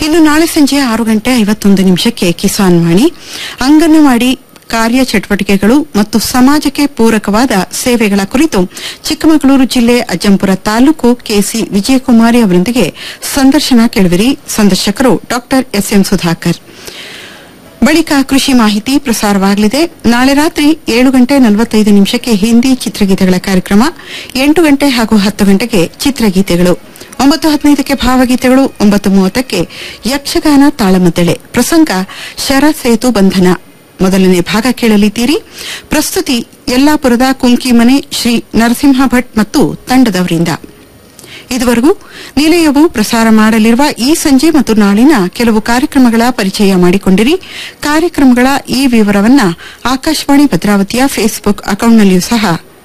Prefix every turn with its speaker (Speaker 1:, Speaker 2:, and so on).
Speaker 1: ಇನ್ನು ನಾಳೆ ಸಂಜೆ ಆರು ಗಂಟೆ ಐವತ್ತೊಂದು ನಿಮಿಷಕ್ಕೆ ಕಿಸಾನ್ ವಾಣಿ ಅಂಗನವಾಡಿ ಕಾರ್ಯ ಚಟುವಟಿಕೆಗಳು ಮತ್ತು ಸಮಾಜಕ್ಕೆ ಪೂರಕವಾದ ಸೇವೆಗಳ ಕುರಿತು ಚಿಕ್ಕಮಗಳೂರು ಜಿಲ್ಲೆ ಅಜ್ಜಂಪುರ ತಾಲೂಕು ಕೆಸಿ ವಿಜಯಕುಮಾರಿ ಅವರೊಂದಿಗೆ ಸಂದರ್ಶನ ಕೇಳುವಿರಿ ಸಂದರ್ಶಕರು ಡಾ ಎಸ್ಎಂ ಸುಧಾಕರ್ ಬಳಿಕ ಕೃಷಿ ಮಾಹಿತಿ ಪ್ರಸಾರವಾಗಲಿದೆ ನಾಳೆ ರಾತ್ರಿ ಏಳು ಗಂಟೆ ನಲವತ್ತೈದು ನಿಮಿಷಕ್ಕೆ ಹಿಂದಿ ಚಿತ್ರಗೀತೆಗಳ ಕಾರ್ಯಕ್ರಮ ಎಂಟು ಗಂಟೆ ಹಾಗೂ ಹತ್ತು ಗಂಟೆಗೆ ಚಿತ್ರಗೀತೆಗಳು ಒಂಬತ್ತು ಹದಿನೈದಕ್ಕೆ ಭಾವಗೀತೆಗಳು ಒಂಬತ್ತು ಮೂವತ್ತಕ್ಕೆ ಯಕ್ಷಗಾನ ತಾಳಮದ್ದಳೆ ಪ್ರಸಂಗ ಶರ ಸೇತು ಬಂಧನ ಮೊದಲನೇ ಭಾಗ ಕೇಳಲಿದ್ದೀರಿ ಪ್ರಸ್ತುತಿ ಯಲ್ಲಾಪುರದ ಕುಂಕಿಮನೆ ಶ್ರೀ ನರಸಿಂಹ ಭಟ್ ಮತ್ತು ತಂಡದವರಿಂದ ಇದುವರೆಗೂ ನಿಲಯವು ಪ್ರಸಾರ ಮಾಡಲಿರುವ ಈ ಸಂಜೆ ಮತ್ತು ನಾಳಿನ ಕೆಲವು ಕಾರ್ಯಕ್ರಮಗಳ ಪರಿಚಯ ಮಾಡಿಕೊಂಡಿರಿ ಕಾರ್ಯಕ್ರಮಗಳ ಈ ವಿವರವನ್ನ ಆಕಾಶವಾಣಿ ಭದ್ರಾವತಿಯ ಫೇಸ್ಬುಕ್ ಅಕೌಂಟ್ನಲ್ಲಿಯೂ ಸಹ